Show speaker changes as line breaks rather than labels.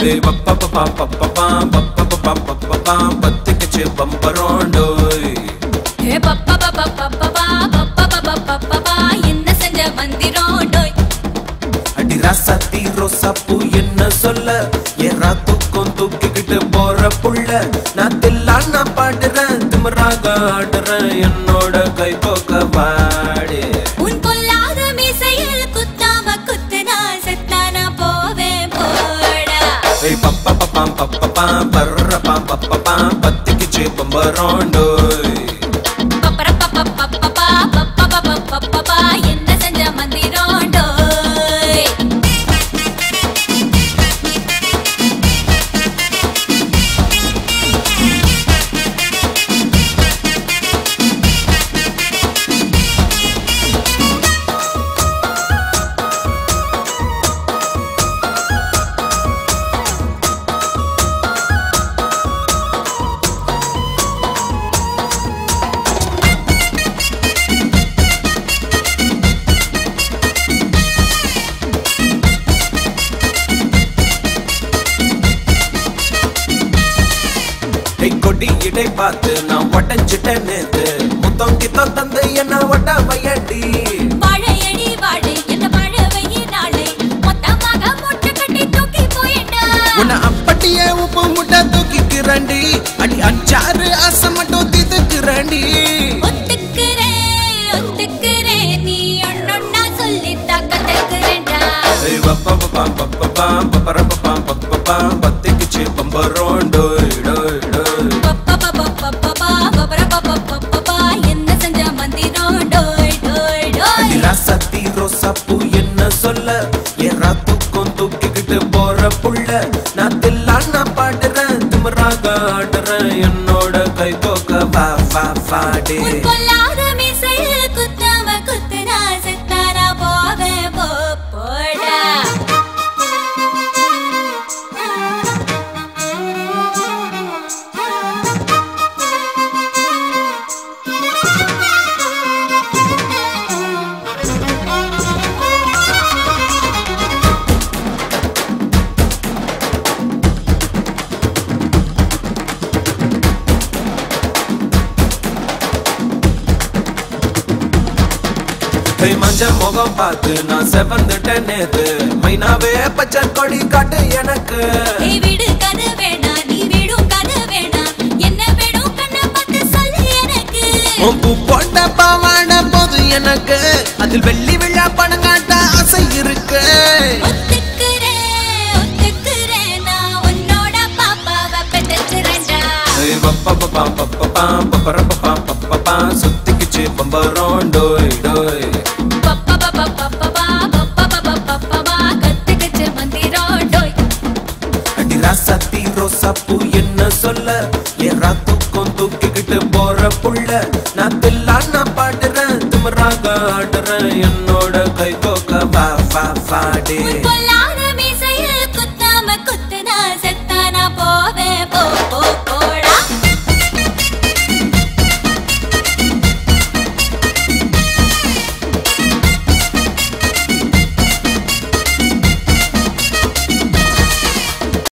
ஏய் பப்பப்பா பப்பப்பா பப்பப்பா பப்பப்பா பத்துக்குச்சு பம்பரோண்டோய்
ஏ பப்பா பப்பா பப்பா பப்பா பப்பா பப்பா என்ன செஞ்ச மந்திரம் டோய்
அடி ராசாத்தி ரோசா பூ என்ன சொல்ல ஏறா தூக்கம் தூக்கிக்கிட்டு போற புள்ள நான் தில்லான் நான் பாடுறேன் திமிராக ஆடுறேன் என்னோட கை போக்க பாடு
உன் பொல்லாத மீசையில் குத்தாம குத்துனா செத்தானா போவேன் போடா
ஏய் பப்பா பப்பாம் பப்பப்பா பர்ற பாம் பப்பப்பா பத்துக்குச்சு பம்பரோண்டோய்
பப்பர பப்பா பப்பா பப்பா பப்பா பப்பா என்ன செஞ்ச மந்திரம் டோய்
ஏய் கொடி இடை பார்த்து நான் உடஞ்சிட்டேன் நேத்து முத்தம் கித்தம் தந்து என்ன ஒட்ட வையடி
வாழையடி வாழை என்ன வாழவையே நாளை மொத்தமாக மொட்டை கட்டி தூக்கி போயிட்டா
உன்னை அப்படியே உப்பு முட்டை தூக்கிக்கிறண்டி அடி அஞ்சாறு ஆசை மட்டும் தீத்துக்கிறண்டி
ஒத்துக்கிறேன் ஒத்துக்கிறேன் நீ ஒன்னொன்னா சொல்லித்தா கத்துக்கிறேன்டா
ஏய் பப்பா பப்பா பப்பா பப்பர பப்பா பப்பா பத்துக்குச்சு பம்பரோண்டோய் டோய் டோய்
பப்பா பப்பா பப்பா பப்பர பப்பா பப்பா என்ன செஞ்ச மந்திரம் டோய் டோய் டோய்
அடி ராசாத்தி ரோசா பூ என்ன சொல்ல ஏறா தூக்கம் தூக்கிக்கிட்டு போற புள்ள நான் தில்லான் நான் பாடுறேன் திமிராக ஆடுறேன் என்னோட கை தோக்க வா வா வாடே
உன் பொல்லாத மீசையில் குத்தாம குத்துனா செத்தானா போவேன் போ போடா
ஏய் மஞ்ச முகம் பார்த்து நான் செவந்துட்டேன் நேத்து மைனாவே பச்சை கொடி காட்டு எனக்கு
நீ விடு கதை வேணா நீ விடும் கதை வேணா என்ன வேணும் கண்ணை பார்த்து சொல்லு எனக்கு
உன் பூ போட்ட பாவாட போது எனக்கு அதில் வெள்ளி விழா பணம் காட்ட ஆசை இருக்கு
ஒத்துக்கிறேன் ஒத்துக்கிறேன் நான் உன்னோட பாப்பாவை பெற்றுறேன்டா
ஏய் பப்பா பப்பா பப்பா பப்பர பப்பா பப்பா சுத்திக்குச்சு பம்பரோம் டோய் டோய்
பப்பா பப்பா பப்பா பப்பா பப்பா பப்பா கத்துக்கிச்சு மந்திரம் டோய்
அடி ராசாத்தி ரோசா பூ என்ன சொல்ல ஏறா தூக்கம் தூக்கிக்கிட்டு போற புள்ள நான் தில்லான் நான் பாடுறேன் திமிராக ஆடுறேன் என்னோட கை தோக்க வா வா வாடே
உன் பொல்லா